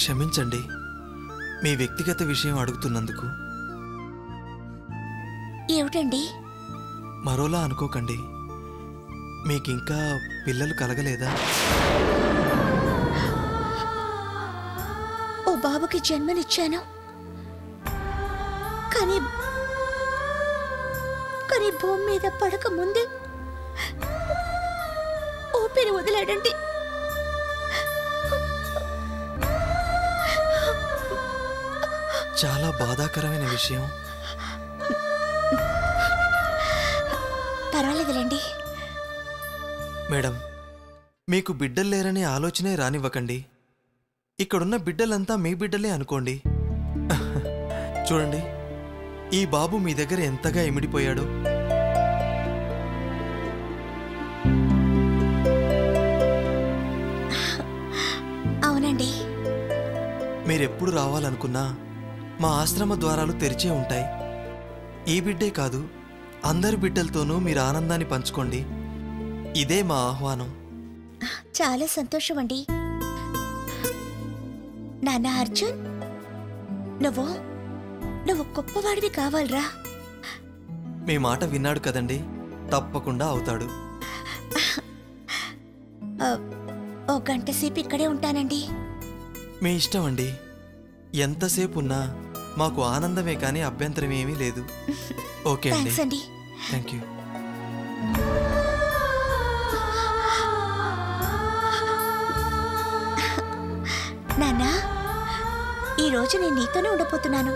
క్షమించండి మీ వ్యక్తిగత విషయం అడుగుతున్నందుకు ఏమిటండి మరోలా అనుకోకండి మీకింకా పిల్లలు కలగలేదా ఓ బాబుకి జన్మనిచ్చాను కానీ కానీ భూమి మీద పడక ముందే ఊపిరి వదిలాడండి చాలా బాధాకరమైన విషయం పర్వాలేదులేండి మేడం మీకు బిడ్డలు లేరనే ఆలోచనే రానివ్వకండి ఇక్కడున్న బిడ్డలంతా మీ బిడ్డలే అనుకోండి చూడండి ఈ బాబు మీ దగ్గర ఎంతగా ఇమిడిపోయాడో అవునండి మీరెప్పుడు రావాలనుకున్నా మా ఆశ్రమ ద్వారాలు తెరిచే ఉంటాయి ఈ బిడ్డే కాదు అందరి బిడ్డలతోనూ మీరు ఆనందాన్ని పంచుకోండి ఇదే మా ఆహ్వానం చాలా సంతోషం అండి నాన్న అర్జున్ నువ్వు నువ్వు గొప్పవాడివి కావాలరా మీ మాట విన్నాడు కదండి తప్పకుండా అవుతాడు ఆ, ఓ గంట సేపు ఇక్కడే ఉంటానండి మీ ఇష్టం అండి ఎంతసేపు ఉన్నా మాకు ఆనందమే కానీ అభ్యంతరం ఏమీ లేదు ఓకే అండి థ్యాంక్స్ అండి థ్యాంక్ యూ నాన్న ఈ రోజు నేను నీతోనే ఉండబోతున్నాను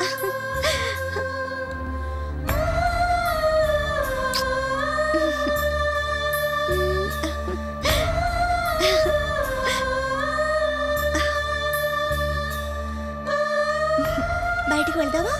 బయటికి వెళ్దామా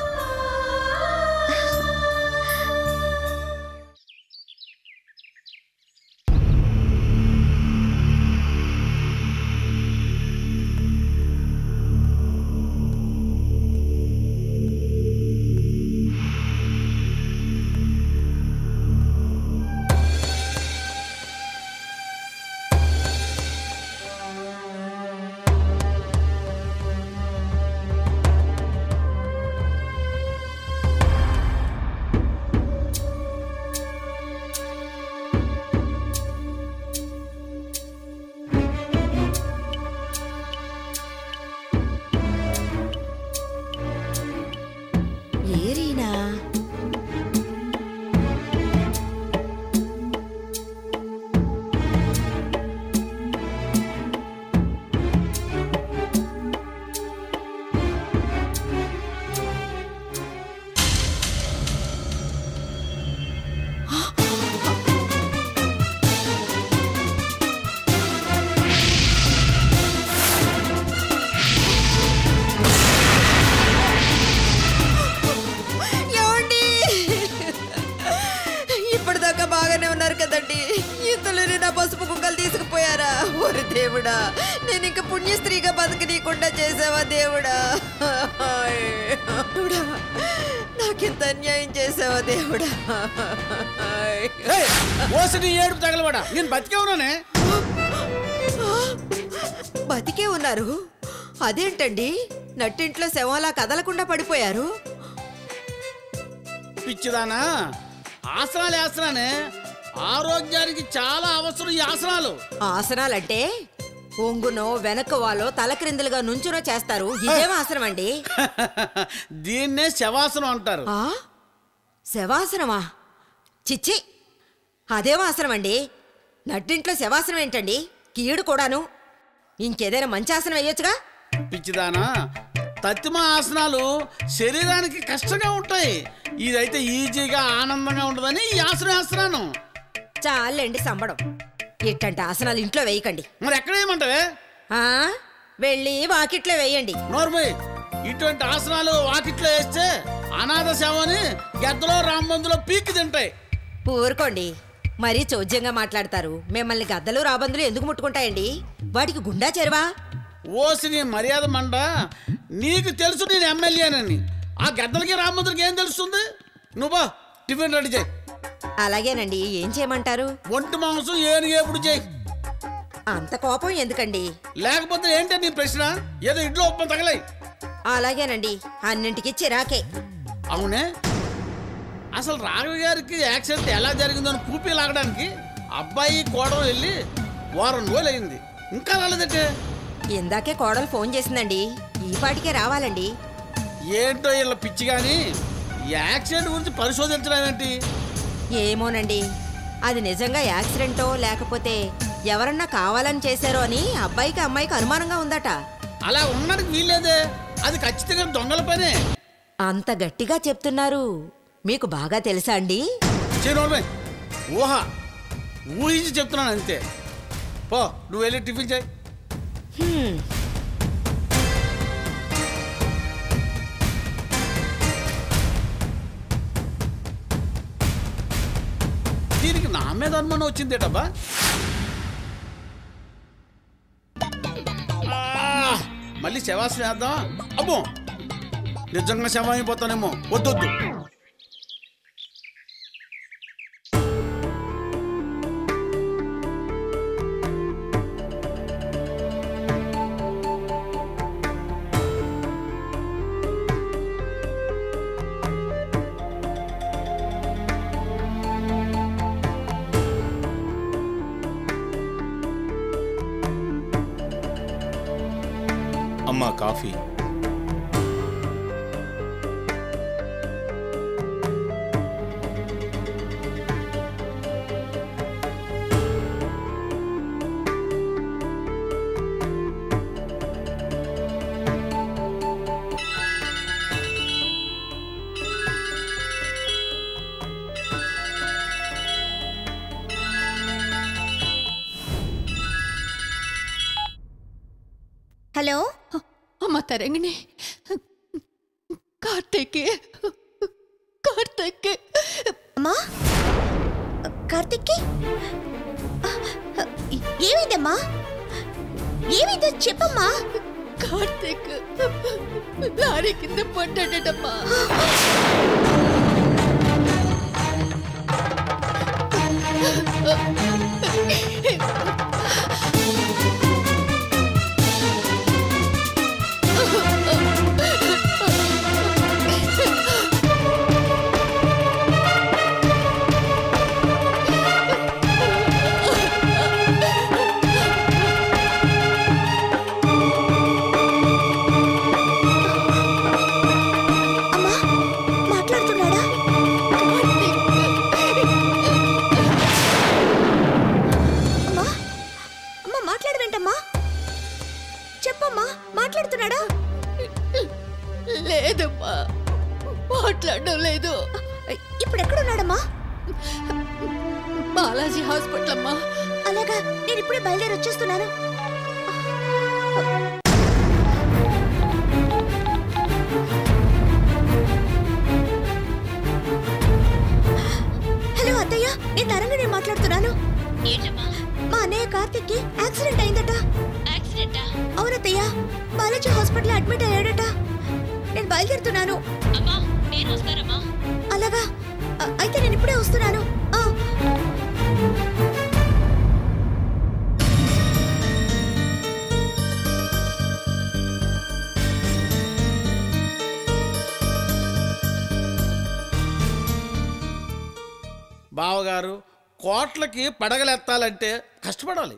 ఏరీనా ఏమండి ఇప్పటిదాకా బాగానే ఉన్నారు కదండి ఇంతలోనే నా పసుపు కుక్కలు తీసుకుపోయారా ఓరి దేవుడా నేను ఇంక పుణ్యస్త్రీగా బతకనీయకుండా చేసావా దేవుడా దేవుడా నాకింత అన్యాయం చేసావా దేవుడా ఓసిని ఏడుపు తగలబడా నేను బతికే ఉన్నానే బతికే ఉన్నారు అదేంటండి నట్టింట్లో శవంలా కదలకుండా పడిపోయారు పిచ్చిదానా ఆసనాలు వేస్తున్నానే ఆరోగ్యానికి చాలా అవసరం ఈ ఆసనాలు ఆసనాలంటే ఒంగునో వెనక వాళ్ళో తలక్రిందులుగా నుంచునో చేస్తారు ఇదేం ఆసనం అండి దీన్నే శవాసనం అంటారు ఆ శవాసనమా చిచ్చి అదేం ఆసనం అండి నట్టింట్లో శవాసనం ఏంటండి కీడు కూడాను ఇంకేదైనా మంచి ఆసనం వేయొచ్చుగా పిచ్చిదానా తత్తిమ ఆసనాలు శరీరానికి కష్టంగా ఉంటాయి ఇదైతే ఈజీగా ఆనందంగా ఉంటుందని ఈ ఆసనం వేస్తున్నాను చాలండి సంబడం ఇట్టంటి ఆసనాలు ఇంట్లో వేయకండి మరి ఎక్కడ వేయమంటావే ఆ వెళ్ళి వాకిట్లో వేయండి నోర్మయ్ ఇటువంటి ఆసనాలు వాకిట్లో వేస్తే అనాథ శవని గద్దలో రామ్మందులో పీకి తింటాయి ఊరుకోండి మరీ చోద్యంగా మాట్లాడతారు మిమ్మల్ని గద్దలు రాబందులు ఎందుకు ముట్టుకుంటాయండి వాటికి గుండా చెరువా ఓసి నీ మర్యాద మండ నీకు తెలుసు నేను ఎమ్మెల్యేనని ఆ గద్దలకి రామ్మందులకి ఏం తెలుస్తుంది నువ్వు టిఫిన్ రెడీ చేయి అలాగేనండి ఏం చేయమంటారు ఒంటి మాంసం ఏనుగు ఎప్పుడు చేయి అంత కోపం ఎందుకండి లేకపోతే ఏంటి నీ ప్రశ్న ఏదో ఇంట్లో ఉప్మ తగలాయి అలాగేనండి అన్నింటికి చిరాకే అవునే అసలు రాఘవ గారికి యాక్సిడెంట్ ఎలా జరిగిందో అని కూపి లాగడానికి అబ్బాయి కోడలు వెళ్ళి వారం రోజులు అయింది ఇంకా రాలేదంటే ఇందాకే కోడలు ఫోన్ చేసిందండి ఈ పాటికే రావాలండి ఏంటో వీళ్ళ పిచ్చి కానీ ఈ యాక్సిడెంట్ గురించి పరిశోధించడం ఏంటి ఏమోనండి అది నిజంగా యాక్సిడెంటో లేకపోతే ఎవరన్నా కావాలని చేశారో అని అబ్బాయికి అమ్మాయికి అనుమానంగా ఉందట అలా ఉండడానికి వీల్లేదే అది ఖచ్చితంగా దొంగల పనే అంత గట్టిగా చెప్తున్నారు మీకు బాగా తెలుసా అండి చేయడం ఊహ ఊహించి చెప్తున్నాను అంతే పో నువ్వు వెళ్ళి టిఫిన్ చేయి హ్మ్. దీనికి నా మీద అనుమానం వచ్చిందేటబ్బా ఆ, మళ్ళీ శవాసన వేద్దాం అబ్బో నిజంగా శవం అయిపోతానేమో వద్దొద్దు అమ్మా కాఫీ హలో అమ్మ తరంగిణి కార్తీక్ కార్తీక్ అమ్మా కార్తిక్కి ఏమైందమ్మా ఏమైందో చెప్పమ్మా కార్తీక్ లారీ కింద పడ్డాడటమ్మా అమ్మా మాట్లాడుతున్నాడా అమ్మా అమ్మా మాట్లాడవేంటమ్మా చెప్పమ్మా మాట్లాడుతున్నాడా లేదమ్మా మాట్లాడడం లేదు ఇప్పుడు ఎక్కడున్నాడమ్మా బాలాజీ హాస్పిటల్ అమ్మా అలాగా నేను ఇప్పుడే బయలుదేరి వచ్చేస్తున్నాను హలో అత్తయ్య నేను తరంగనే మాట్లాడుతున్నాను మా అన్నయ్య కార్తిక్కి యాక్సిడెంట్ అయిందట అవునత్తయ్య బాలాజీ హాస్పిటల్ అడ్మిట్ అయ్యాడట నేను బయలుదేరుతున్నాను అలాగా అ- అయితే నేను ఇప్పుడే వస్తున్నాను ఆ. బావగారు కోట్లకి పడగలెత్తాలంటే కష్టపడాలి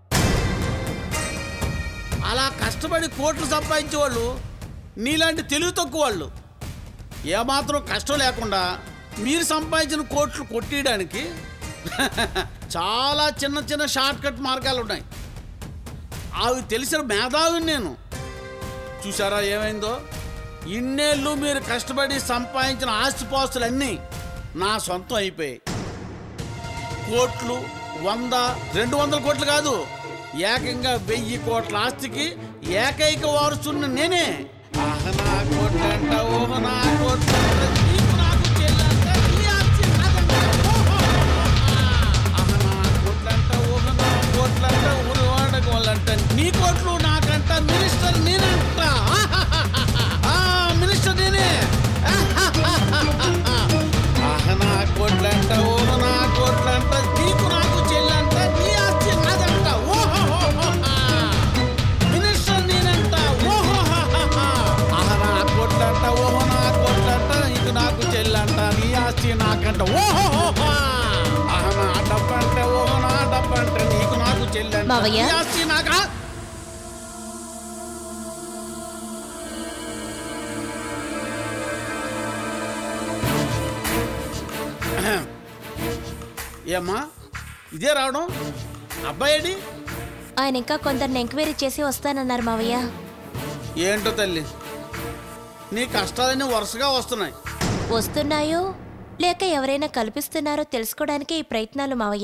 అలా కష్టపడి కోట్లు సంపాదించే వాళ్ళు నీలాంటి తెలివి తక్కువ వాళ్ళు ఏమాత్రం కష్టం లేకుండా మీరు సంపాదించిన కోట్లు కొట్టేయడానికి చాలా చిన్న చిన్న షార్ట్ కట్ మార్గాలు ఉన్నాయి అవి తెలిసిన మేధావిని నేను చూసారా ఏమైందో ఇన్నేళ్ళు మీరు కష్టపడి సంపాదించిన ఆస్తిపాస్తులన్నీ నా సొంతం అయిపోయాయి కోట్లు వంద రెండు వందల కోట్లు కాదు ఏకంగా వెయ్యి కోట్ల ఆస్తికి ఏకైక వారసున్న నేనే ఆహ నా కోట్లంట ఓహ నా కోట్లంట నీకు నాకు చెల్లంట నీ ఆస్తి నాదంట. ఓహో. ఆహ నా కోట్లంట ఓహ నా కోట్లంట ఊరి వాడక వాళ్ళంట నీ కోట్లు నాకంట మినిస్టర్ నేనంట ఆ, మినిస్టర్ నేనే ఆహ నా కోట్లంట ఓహ నా కోట్లంట నీకు నాకు చెల్లంట నీ ఆస్తి నాదంట ఓహో డబ్బంట ఓహో ఆహా డబ్బంటే ఓహో నా డబ్బంటే నీకు నాకు చెల్లెంట మావయ్య? ఈ ఆస్తి నాకా ఏమ్మా ఇదే రావడం అబ్బాయి ఆయన ఇంకా కొందరిని ఎంక్వైరీ చేసి వస్తానన్నారు మావయ్య ఏంటో తల్లి నీ కష్టాలన్నీ వరుసగా వస్తున్నాయి వస్తున్నాయో లేక ఎవరైనా కల్పిస్తున్నారో తెలుసుకోవడానికి ఈ ప్రయత్నాలు మావయ్య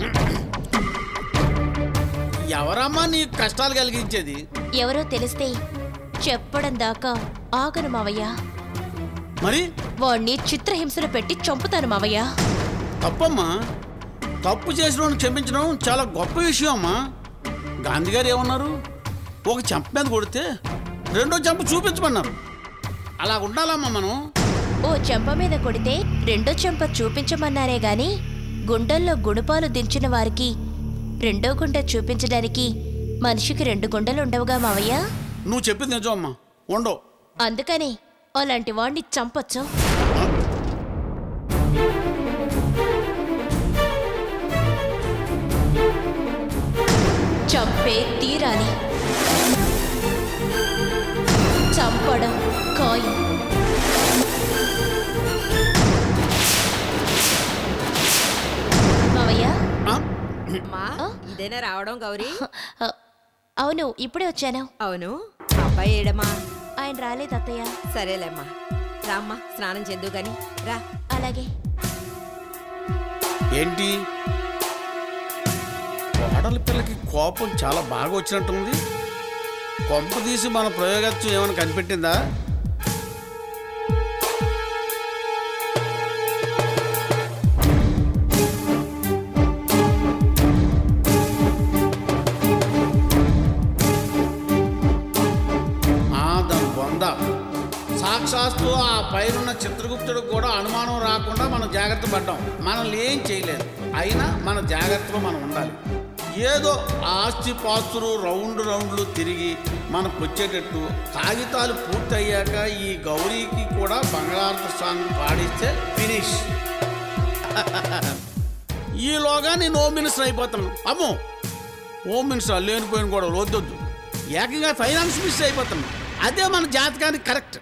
ఎవరమ్మా నీ కష్టాలు కలిగించేది ఎవరో తెలిస్తే చెప్పడం దాకా ఆగను మావయ్య మరి వాణ్ణి చిత్రహింసలు పెట్టి చంపుతాను మావయ్య తప్పమ్మా తప్పు చేసిన క్షమించడం చాలా గొప్ప విషయం అమ్మా గాంధీ గారు ఏమన్నారు ఒక చెంప మీద కొడితే రెండో చెంప చూపించమన్నారు అలా ఉండాలమ్మా మనం ఓ చెంప మీద కొడితే రెండో చెంప చూపించమన్నారే గాని గుండెల్లో గుణపాలు దించిన వారికి రెండో గుండె చూపించడానికి మనిషికి రెండు గుండెలు ఉండవుగా మావయ్య నువ్వు చెప్పింది నిజం అమ్మా ఉండవు అందుకని అలాంటి వాణ్ణి చంపొచ్చు చంపే తీరాలి చంపడం ఖాయం మావయ్య ఆ? అమ్మా ఇదేనా రావడం గౌరీ అ, అవును ఇప్పుడే వచ్చాను అవును అబ్బాయి ఏడమ్మా ఆయన రాలేదు అత్తయ్య సరేలేమ్మా రామ్మా స్నానం చేద్దు గాని రా అలాగే ఏంటి కోడలి పిల్లకి కోపం చాలా బాగా వచ్చినట్టుంది కొంప తీసి మన ప్రయోగత్వం ఏమైనా కనిపెట్టిందా ఆ, దాని బొంద సాక్షాత్తు ఆ పైనున్న చిత్రగుప్తుడు కూడా అనుమానం రాకుండా మనం జాగ్రత్త పడ్డాం మనల్ని ఏం చేయలేదు అయినా మన జాగ్రత్తలో మనం ఉండాలి ఏదో ఆస్తి పాస్తులు రౌండ్ రౌండ్లు తిరిగి మనకు వచ్చేటట్టు కాగితాలు పూర్తయ్యాక ఈ గౌరీకి కూడా బంగాళార్థ సాంగ్ పాడిస్తే ఫినిష్ ఈలోగా నేను హోమ్ మినిస్టర్ అయిపోతాను అమ్మో హోమ్ మినిస్టర్ లేనిపోయిన కూడా వద్దొద్దు ఏకంగా ఫైనాన్స్ మినిస్టర్ అయిపోతాను అదే మన జాతకానికి కరెక్ట్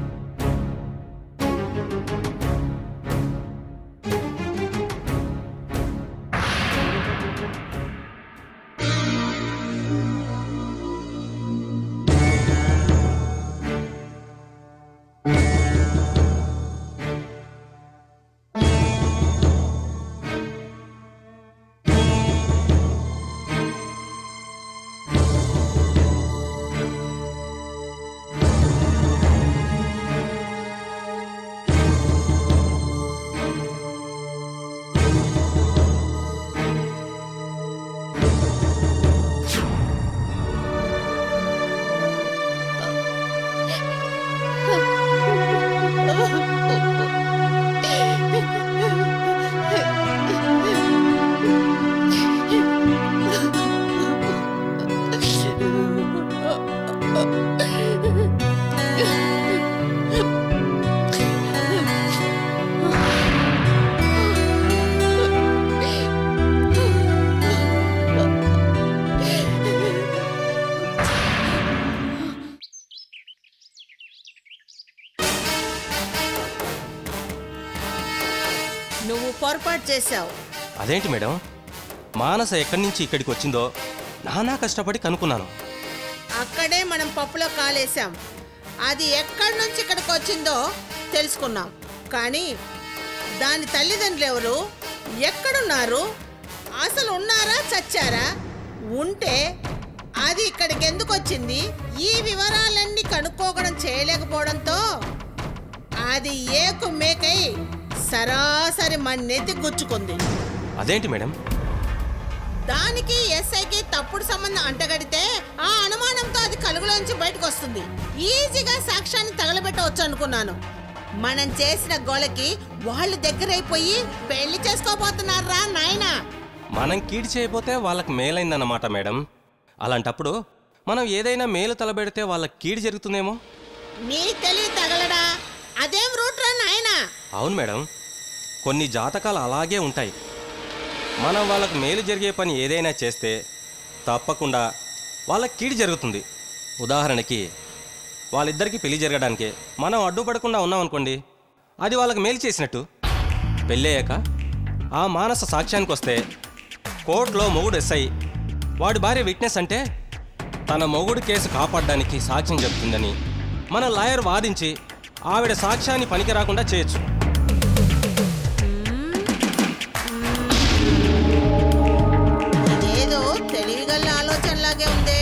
నువ్వు పొరపాటు చేశావు అదేంటి మేడం మానస ఎక్కడి నుంచి ఇక్కడికి వచ్చిందో నానా కష్టపడి కనుక్కున్నాను అక్కడే మనం పప్పులో కాలేసాం అది ఎక్కడి నుంచి ఇక్కడికి వచ్చిందో తెలుసుకున్నాం కానీ దాని తల్లిదండ్రులు ఎవరు ఎక్కడున్నారు అసలు ఉన్నారా చచ్చారా ఉంటే అది ఇక్కడికి ఎందుకు వచ్చింది ఈ వివరాలన్నీ కనుక్కోవడం చేయలేకపోవడంతో అది ఏకు మేకై సరాసరి మన నెత్తి గుచ్చుకుంది అదేంటి మేడం దానికి ఎస్ఐకి తప్పుడు సంబంధం అంటగడితే ఆ అనుమానంతో అది కలుగులోంచి బయటకు వస్తుంది ఈజీగా సాక్ష్యాన్ని తగలబెట్టవచ్చు అనుకున్నాను మనం చేసిన గోలకి వాళ్ళు దగ్గరైపోయి పెళ్లి చేసుకోబోతున్నారా నాయనా మనం కీడి చేయబోతే వాళ్ళకి మేలైందన్నమాట మేడం అలాంటప్పుడు మనం ఏదైనా మేలు తలబెడితే వాళ్ళకి కీడు జరుగుతుందేమో నీ తెలివి తగలడా అదేం రూట్ రా నాయనా అవును మేడం కొన్ని జాతకాలు అలాగే ఉంటాయి మనం వాళ్ళకు మేలు జరిగే పని ఏదైనా చేస్తే తప్పకుండా వాళ్ళకి కీడు జరుగుతుంది ఉదాహరణకి వాళ్ళిద్దరికీ పెళ్లి జరగడానికి మనం అడ్డుపడకుండా ఉన్నామనుకోండి అది వాళ్ళకి మేలు చేసినట్టు పెళ్ళయ్యాక ఆ మానస సాక్ష్యానికి వస్తే కోర్టులో మొగుడు ఎస్ఐ వాడి భార్య విట్నెస్ అంటే తన మొగుడు కేసు కాపాడడానికి సాక్ష్యం చెప్తుందని మన లాయర్ వాదించి ఆవిడ సాక్ష్యాన్ని పనికి రాకుండా చేయొచ్చు ఇదేదో తెలివిగల ఆలోచనలాగే ఉందే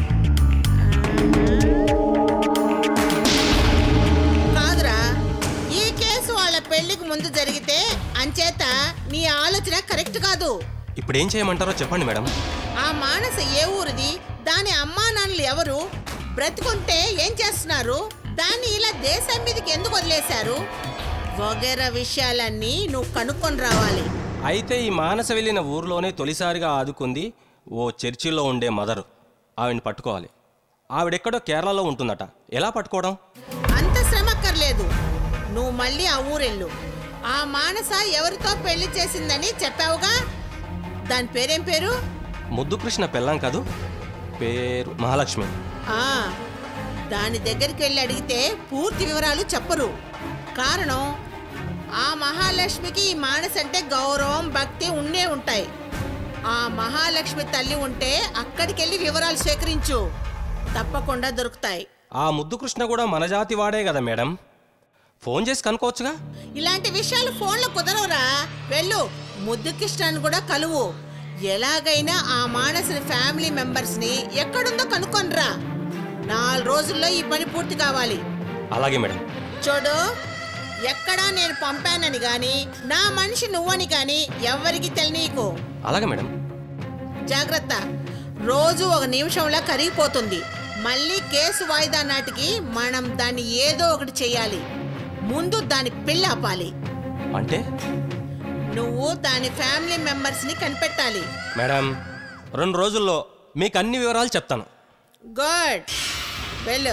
కాదురా ఈ కేసు వాళ్ళ పెళ్లికి ముందు జరిగితే అంచేత నీ ఆలోచన కరెక్ట్ కాదు ఇప్పుడు ఏం చేయమంటారో చెప్పండి మేడం ఆ మానస ఏ ఊరిది దాని అమ్మా నాన్నలు ఎవరు బ్రతికుంటే ఏం చేస్తున్నారు దాన్ని ఇలా దేశం మీదకి ఎందుకు వదిలేశారు వగేరా విషయాలన్నీ నువ్వు కనుక్కొని రావాలి అయితే ఈ మానస వెళ్ళిన ఊర్లోనే తొలిసారిగా ఆదుకుంది ఓ చర్చిలో ఉండే మదరు ఆవిడని పట్టుకోవాలి ఆవిడెక్కడో కేరళలో ఉంటుందట ఎలా పట్టుకోవడం అంత శ్రమ అక్కర్లేదు నువ్వు మళ్ళీ ఆ ఊరెళ్ళు ఆ మానస ఎవరితో పెళ్లి చేసిందని చెప్పావుగా దాని పేరేం పేరు ముద్దు కృష్ణ పెళ్ళాం కాదు పేరు మహాలక్ష్మి ఆ దాని దగ్గరికి వెళ్ళి అడిగితే పూర్తి వివరాలు చెప్పరు కారణం ఆ మహాలక్ష్మికి ఈ మానస అంటే గౌరవం భక్తి ఉండే ఉంటాయి ఆ మహాలక్ష్మి తల్లి ఉంటే అక్కడికి వెళ్ళి వివరాలు సేకరించు తప్పకుండా దొరుకుతాయి ఆ ముద్దు కృష్ణ కూడా మన జాతి వాడే కదా మేడం ఫోన్ చేసి కనుక్కోవచ్చుగా ఇలాంటి విషయాలు ఫోన్లో కుదరవురా వెళ్ళు ముద్దు కిష్టాన్ని కూడా కలువు ఎలాగైనా ఆ మానసిన ఫ్యామిలీ మెంబర్స్ని ఎక్కడుందో కనుక్కొనిరా నాలుగు రోజుల్లో ఈ పని పూర్తి కావాలి అలాగే మేడం చూడు ఎక్కడా నేను పంపానని గాని నా మనిషి నువ్వని గాని ఎవ్వరికి తెలియకు అలాగే మేడం జాగ్రత్త రోజు ఒక నిమిషంలో కరిగిపోతుంది మళ్ళీ కేసు వాయిదా నాటికి మనం దాన్ని ఏదో ఒకటి చేయాలి ముందు దాని పెళ్ళి ఆపాలి అంటే నువ్వు దాని ఫ్యామిలీ మెంబర్స్ ని కనిపెట్టాలి మేడం రెండు రోజుల్లో మీకు అన్ని వివరాలు చెప్తాను గుడ్ వెళ్ళు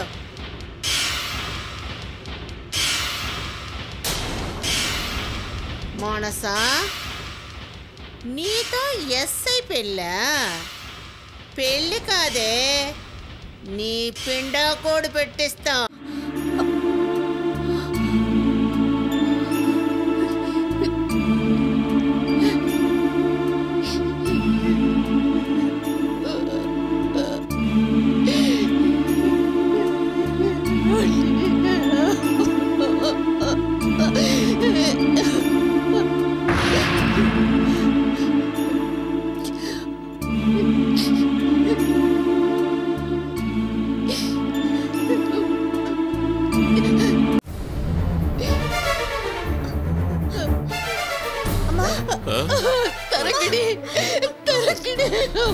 మోనసా నీతో ఎస్ఐ పెళ్ళా పెళ్ళి కాదే నీ పిండా కోడి పెట్టిస్తా తరగడి తరగడి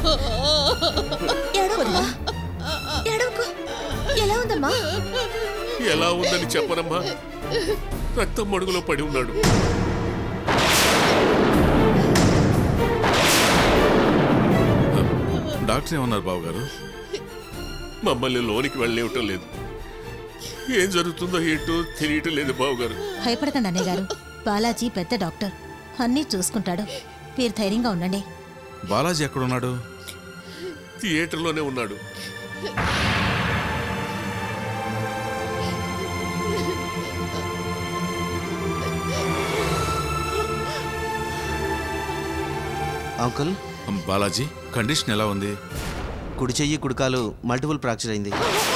ఏడవమ్మా ఏడవకు ఎలా ఉందమ్మా ఎలా ఉందని చెప్పనమ్మా రక్తం మడుగులో పడి ఉన్నాడు డాక్టర్ ఏమన్నారు బాబు గారు మమ్మల్ని లోనికి వెళ్ళనివ్వటం లేదు ఏం జరుగుతుందో ఏంటో తెలియటం లేదు బావగారు భయపడకండి అన్నయ్య గారు బాలాజీ పెద్ద డాక్టర్ అన్నీ చూసుకుంటాడు మీరు ధైర్యంగా ఉండండి బాలాజీ ఎక్కడున్నాడు థియేటర్లోనే ఉన్నాడు అంకుల్ బాలాజీ కండిషన్ ఎలా ఉంది కుడి చెయ్యి కుడికాలు మల్టిపుల్ ఫ్రాక్చర్ అయింది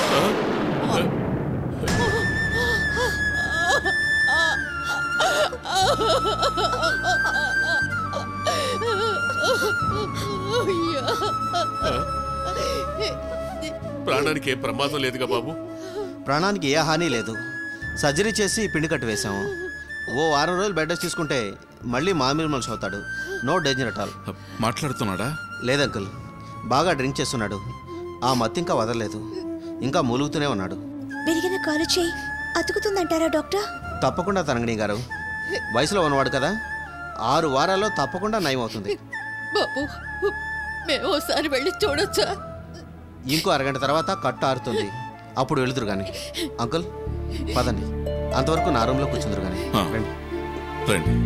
ప్రాణానికి ఏ ప్రమాదం లేదుగా బాబు ప్రాణానికి ఏ హాని లేదు సర్జరీ చేసి పిండి కట్టు వేశాము ఓ వారం రోజులు బెడ్ రెస్ట్ తీసుకుంటే మళ్ళీ మామూలు మనిషి అవుతాడు నో డేంజర్ అట్ ఆల్ మాట్లాడుతున్నాడా లేదు అంకుల్ బాగా డ్రింక్ చేస్తున్నాడు ఆ మత్తు ఇంకా వదలలేదు ఇంకా మూలుగుతూనే ఉన్నాడు విరిగిన కాలు చేయి అతుకుతుందంటారా డాక్టర్ తప్పకుండా తరంగిణి గారు వయసులో ఉన్నవాడు కదా ఆరు వారాల్లో తప్పకుండా నయం అవుతుంది బాబు మేము ఒకసారి వెళ్ళి చూడొచ్చా ఇంకో అరగంట తర్వాత కట్టు ఆరుతుంది అప్పుడు వెళుతురు కానీ అంకుల్ పదండి అంతవరకు నా రూమ్లో కూర్చుందరు కానీ ఆ. రండి రండి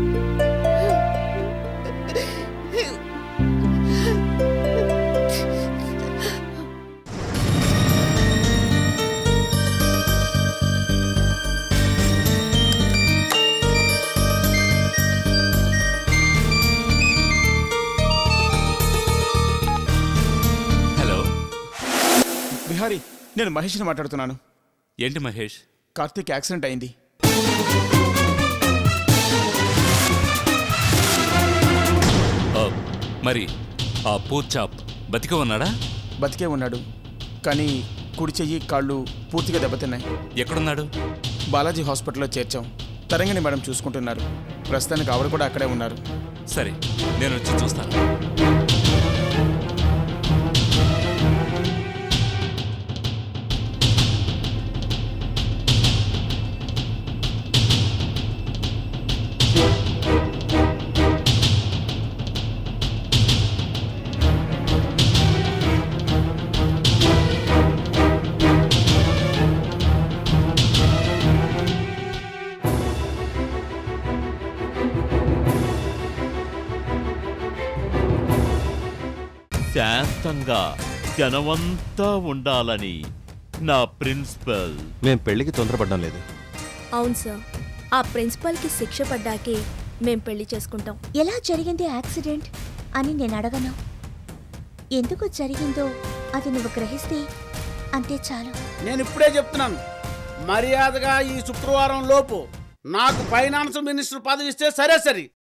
హలో బిహారీ నేను మహేష్ని మాట్లాడుతున్నాను ఏంటి మహేష్ కార్తీక్ యాక్సిడెంట్ అయింది ఆ, మరి ఆ పూచాప్ బతిక ఉన్నాడా బతికే ఉన్నాడు కానీ కుడి చెయ్యి కాళ్ళు పూర్తిగా దెబ్బతిన్నాయి ఎక్కడున్నాడు బాలాజీ హాస్పిటల్లో చేర్చాం తరంగిణి మేడం చూసుకుంటున్నారు ప్రస్తుతానికి ఆవిడ కూడా అక్కడే ఉన్నారు సరే నేను వచ్చి చూస్తాను శాంతంగా జనమంతా ఉండాలని నా ప్రిన్సిపల్ మేం పెళ్లికి తొందరపడడం లేదు అవును సార్ ఆ ప్రిన్సిపల్కి శిక్ష పడ్డాకే మేం పెళ్లి చేసుకుంటాం ఎలా జరిగింది యాక్సిడెంట్ అని నేను అడగను ఎందుకు జరిగిందో అది నువ్వు గ్రహిస్తే అంతే చాలు నేను ఇప్పుడే చెప్తున్నాను మర్యాదగా ఈ శుక్రవారం లోపు నాకు ఫైనాన్స్ మినిస్టర్ పదవి ఇస్తే సరే సరే